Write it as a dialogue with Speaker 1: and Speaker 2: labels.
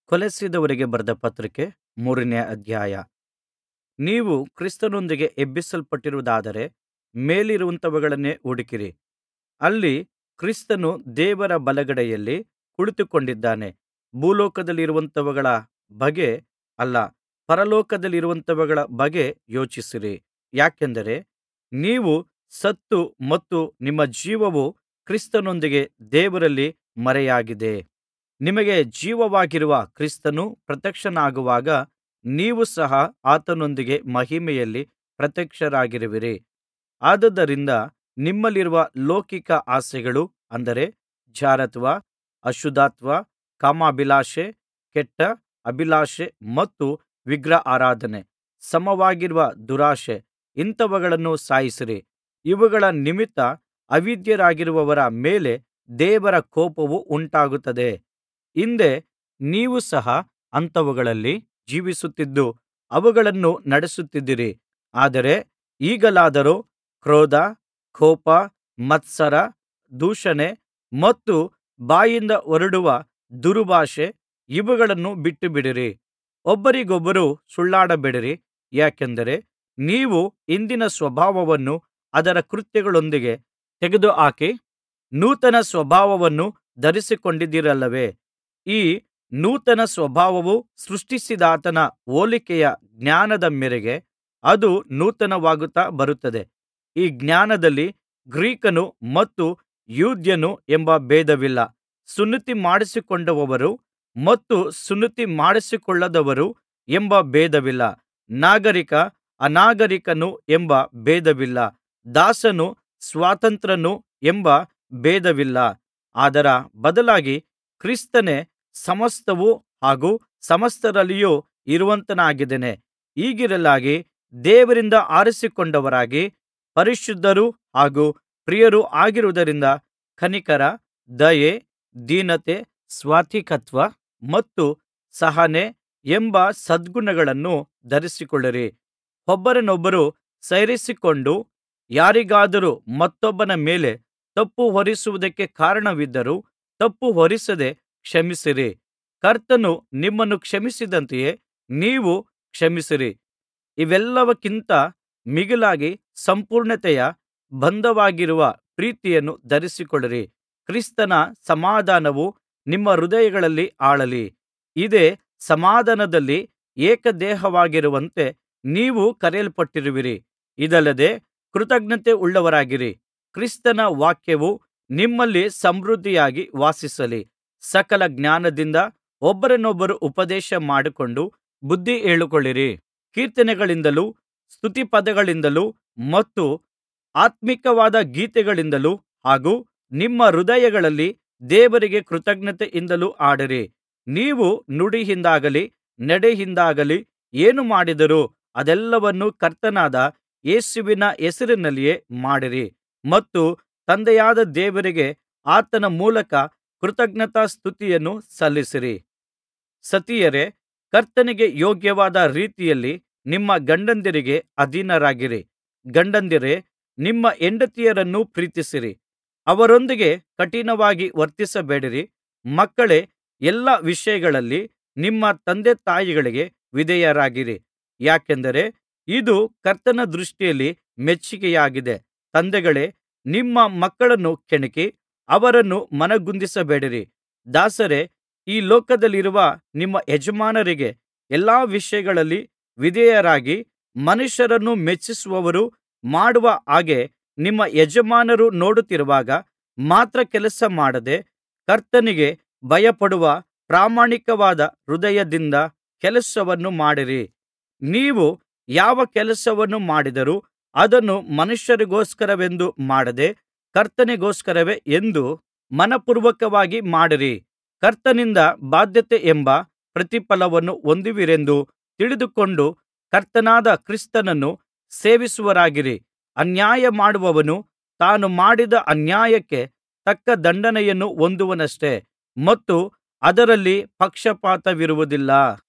Speaker 1: ಕೊಲೊಸ್ಸೆದವರಿಗೆ ಬರೆದ ಪತ್ರಿಕೆ ಮೂರನೇ ಅಧ್ಯಾಯ ನೀವು ಕ್ರಿಸ್ತನೊಂದಿಗೆ ಎಬ್ಬಿಸಲ್ಪಟ್ಟಿರುವುದಾದರೆ ಮೇಲಿರುವಂಥವುಗಳನ್ನೇ ಹುಡುಕಿರಿ ಅಲ್ಲಿ ಕ್ರಿಸ್ತನು ದೇವರ ಬಲಗಡೆಯಲ್ಲಿ ಕುಳಿತುಕೊಂಡಿದ್ದಾನೆ ಭೂಲೋಕದಲ್ಲಿರುವಂಥವುಗಳ ಬಗ್ಗೆ ಅಲ್ಲ ಪರಲೋಕದಲ್ಲಿರುವಂಥವುಗಳ ಬಗ್ಗೆ ಯೋಚಿಸಿರಿ ಯಾಕೆಂದರೆ ನೀವು ಸತ್ತು ಮತ್ತು ನಿಮ್ಮ ಜೀವವು ಕ್ರಿಸ್ತನೊಂದಿಗೆ ದೇವರಲ್ಲಿ ಮರೆಯಾಗಿದೆ ನಿಮಗೆ ಜೀವವಾಗಿರುವ ಕ್ರಿಸ್ತನು ಪ್ರತ್ಯಕ್ಷನಾಗುವಾಗ ನೀವು ಸಹ ಆತನೊಂದಿಗೆ ಮಹಿಮೆಯಲ್ಲಿ ಪ್ರತ್ಯಕ್ಷರಾಗುವಿರಿ ಆದುದರಿಂದ ನಿಮ್ಮಲ್ಲಿರುವ ಲೌಕಿಕ ಆಸೆಗಳು ಅಂದರೆ ಜಾರತ್ವ ಅಶುದ್ಧತ್ವ ಕಾಮಾಭಿಲಾಷೆ ಕೆಟ್ಟ ಅಭಿಲಾಷೆ ಮತ್ತು ವಿಗ್ರಹಾರಾಧನೆ ಸಮವಾಗಿರುವ ದುರಾಶೆ ಇಂಥವುಗಳನ್ನು ಸಾಯಿಸಿರಿ ಇವುಗಳ ನಿಮಿತ್ತ ಅವಿಧೇಯರಾಗಿರುವವರ ಮೇಲೆ ದೇವರ ಕೋಪವು ಉಂಟಾಗುತ್ತದೆ ಹಿಂದೆ ನೀವು ಸಹ ಅಂಥವುಗಳಲ್ಲಿ ಜೀವಿಸುತ್ತಿದ್ದು ಅವುಗಳನ್ನು ನಡೆಸುತ್ತಿದ್ದಿರಿ ಆದರೆ ಈಗಲಾದರೋ ಕ್ರೋಧ ಕೋಪ ಮತ್ಸರ ದೂಷಣೆ ಮತ್ತು ಬಾಯಿಂದ ಹೊರಡುವ ದುರ್ಭಾಷೆ ಇವುಗಳನ್ನು ಬಿಟ್ಟುಬಿಡಿರಿ ಒಬ್ಬರಿಗೊಬ್ಬರು ಸುಳ್ಳಾಡಬೇಡಿರಿ ಯಾಕೆಂದರೆ ನೀವು ಹಿಂದಿನ ಸ್ವಭಾವವನ್ನು ಅದರ ಕೃತ್ಯಗಳೊಂದಿಗೆ ತೆಗೆದುಹಾಕಿ ನೂತನ ಸ್ವಭಾವವನ್ನು ಧರಿಸಿಕೊಂಡಿದ್ದೀರಲ್ಲವೇ ಈ ನೂತನ ಸ್ವಭಾವವು ಸೃಷ್ಟಿಸಿದಾತನ ಹೋಲಿಕೆಯ ಜ್ಞಾನದ ಮೇರೆಗೆ ಅದು ನೂತನವಾಗುತ್ತಾ ಬರುತ್ತದೆ ಈ ಜ್ಞಾನದಲ್ಲಿ ಗ್ರೀಕನು ಮತ್ತು ಯೆಹೂದ್ಯನು ಎಂಬ ಭೇದವಿಲ್ಲ ಸುನ್ನತಿ ಮಾಡಿಸಿಕೊಂಡವರು ಮತ್ತು ಸುನ್ನತಿ ಮಾಡಿಸಿಕೊಳ್ಳದವರು ಎಂಬ ಭೇದವಿಲ್ಲ ನಾಗರಿಕ ಅನಾಗರಿಕನು ಎಂಬ ಭೇದವಿಲ್ಲ ದಾಸನು ಸ್ವತಂತ್ರನು ಎಂಬ ಭೇದವಿಲ್ಲ ಅದರ ಬದಲಾಗಿ ಕ್ರಿಸ್ತನೇ ಸಮಸ್ತವೂ ಹಾಗೂ ಸಮಸ್ತರಲ್ಲಿಯೂ ಇರುವಾತನಾಗಿದ್ದಾನೆ ಹೀಗಿರಲಾಗಿ ದೇವರಿಂದ ಆರಿಸಿಕೊಂಡವರಾಗಿ ಪರಿಶುದ್ಧರೂ ಹಾಗೂ ಪ್ರಿಯರೂ ಆಗಿರುವುದರಿಂದ ಕನಿಕರ ದಯೆ ದೀನತೆ ಸಾತ್ವಿಕತ್ವ ಮತ್ತು ಸಹನೆ ಎಂಬ ಸದ್ಗುಣಗಳನ್ನು ಧರಿಸಿಕೊಳ್ಳಿರಿ ಒಬ್ಬರನ್ನೊಬ್ಬರು ಸಹಿಸಿಕೊಂಡು ಯಾರಿಗಾದರೂ ಮತ್ತೊಬ್ಬನ ಮೇಲೆ ತಪ್ಪು ಹೊರಿಸುವುದಕ್ಕೆ ಕಾರಣವಿದ್ದರೂ ತಪ್ಪು ಹೊರಿಸದೆ ಕ್ಷಮಿಸಿರಿ ಕರ್ತನು ನಿಮ್ಮನ್ನು ಕ್ಷಮಿಸಿದಂತೆಯೇ ನೀವು ಕ್ಷಮಿಸಿರಿ ಇವೆಲ್ಲಕ್ಕಿಂತ ಮಿಗಿಲಾಗಿ ಸಂಪೂರ್ಣತೆಯ ಬಂಧವಾಗಿರುವ ಪ್ರೀತಿಯನ್ನು ಧರಿಸಿಕೊಳ್ಳಿರಿ ಕ್ರಿಸ್ತನ ಸಮಾಧಾನವು ನಿಮ್ಮ ಹೃದಯಗಳಲ್ಲಿ ಆಳಲಿ ಇದೇ ಸಮಾಧಾನದಲ್ಲಿ ಏಕದೇಹವಾಗಿರುವಂತೆ ನೀವು ಕರೆಯಲ್ಪಟ್ಟಿರುವಿರಿ ಇದಲ್ಲದೆ ಕೃತಜ್ಞತೆಯುಳ್ಳವರಾಗಿರಿ ಕ್ರಿಸ್ತನ ವಾಕ್ಯವು ನಿಮ್ಮಲ್ಲಿ ಸಮೃದ್ಧಿಯಾಗಿ ವಾಸಿಸಲಿ ಸಕಲ ಜ್ಞಾನದಿಂದ ಒಬ್ಬರನ್ನೊಬ್ಬರು ಉಪದೇಶ ಮಾಡಿಕೊಂಡು ಬುದ್ಧಿ ಹೇಳಿಕೊಳ್ಳಿರಿ ಕೀರ್ತನೆಗಳಿಂದಲೂ ಸ್ತುತಿಪದಗಳಿಂದಲೂ ಮತ್ತು ಆತ್ಮೀಕವಾದ ಗೀತೆಗಳಿಂದಲೂ ಹಾಗೂ ನಿಮ್ಮ ಹೃದಯಗಳಲ್ಲಿ ದೇವರಿಗೆ ಕೃತಜ್ಞತೆಯಿಂದಲೂ ಹಾಡಿರಿ ನೀವು ನುಡಿಯಿಂದಾಗಲಿ ನಡೆಯಿಂದಾಗಲಿ ಏನು ಮಾಡಿದರೂ ಅದೆಲ್ಲವನ್ನೂ ಕರ್ತನಾದ ಯೇಸುವಿನ ಹೆಸರಿನಲ್ಲಿಯೇ ಮಾಡಿರಿ ಮತ್ತು ತಂದೆಯಾದ ದೇವರಿಗೆ ಆತನ ಮೂಲಕ ಕೃತಜ್ಞತಾಸ್ತುತಿಯನ್ನು ಸಲ್ಲಿಸಿರಿ ಸತಿಯರೇ ಕರ್ತನಿಗೆ ಯೋಗ್ಯವಾದ ರೀತಿಯಲ್ಲಿ ನಿಮ್ಮ ಗಂಡಂದಿರಿಗೆ ಅಧೀನರಾಗಿರಿ ಗಂಡಂದಿರೇ ನಿಮ್ಮ ಹೆಂಡತಿಯರನ್ನು ಪ್ರೀತಿಸಿರಿ ಅವರೊಂದಿಗೆ ಕಠಿಣವಾಗಿ ವರ್ತಿಸಬೇಡಿರಿ ಮಕ್ಕಳೇ ಎಲ್ಲಾ ವಿಷಯಗಳಲ್ಲಿ ನಿಮ್ಮ ತಂದೆತಾಯಿಗಳಿಗೆ ವಿಧೇಯರಾಗಿರಿ ಯಾಕೆಂದರೆ ಇದು ಕರ್ತನ ದೃಷ್ಟಿಯಲ್ಲಿ ಮೆಚ್ಚಿಕೆಯಾಗಿದೆ ತಂದೆಗಳೇ ನಿಮ್ಮ ಮಕ್ಕಳನ್ನು ಕೆಣಕಿ ಅವರನ್ನು ಮನಗುಂದಿಸಬೇಡಿರಿ ದಾಸರೇ ಈ ಲೋಕದಲ್ಲಿರುವ ನಿಮ್ಮ ಯಜಮಾನರಿಗೆ ಎಲ್ಲಾ ವಿಷಯಗಳಲ್ಲಿ ವಿಧೇಯರಾಗಿ ಮನುಷ್ಯರನ್ನು ಮೆಚ್ಚಿಸುವವರು ಮಾಡುವ ಹಾಗೆ ನಿಮ್ಮ ಯಜಮಾನರು ನೋಡುತ್ತಿರುವಾಗ ಮಾತ್ರ ಕೆಲಸ ಮಾಡದೆ ಕರ್ತನಿಗೆ ಭಯಪಡುವ ಪ್ರಾಮಾಣಿಕವಾದ ಹೃದಯದಿಂದ ಕೆಲಸವನ್ನು ಮಾಡಿರಿ ನೀವು ಯಾವ ಕೆಲಸವನ್ನು ಮಾಡಿದರೂ ಅದನ್ನು ಮನುಷ್ಯರಿಗೋಸ್ಕರವೆಂದು ಮಾಡದೆ ಕರ್ತನಿಗೋಸ್ಕರವೇ ಎಂದು ಮನಃಪೂರ್ವಕವಾಗಿ ಮಾಡಿರಿ ಕರ್ತನಿಂದ ಬಾಧ್ಯತೆಯೆಂಬ ಪ್ರತಿಫಲವನ್ನು ಹೊಂದುವಿರೆಂದು ತಿಳಿದುಕೊಂಡು ಕರ್ತನಾದ ಕ್ರಿಸ್ತನನ್ನು ಸೇವಿಸುವವರಾಗಿರಿ ಅನ್ಯಾಯ ಮಾಡುವವನು ತಾನು ಮಾಡಿದ ಅನ್ಯಾಯಕ್ಕೆ ತಕ್ಕ ದಂಡನೆಯನ್ನು ಹೊಂದುವನಷ್ಟೆ ಮತ್ತು ಅದರಲ್ಲಿ ಪಕ್ಷಪಾತವಿರುವುದಿಲ್ಲ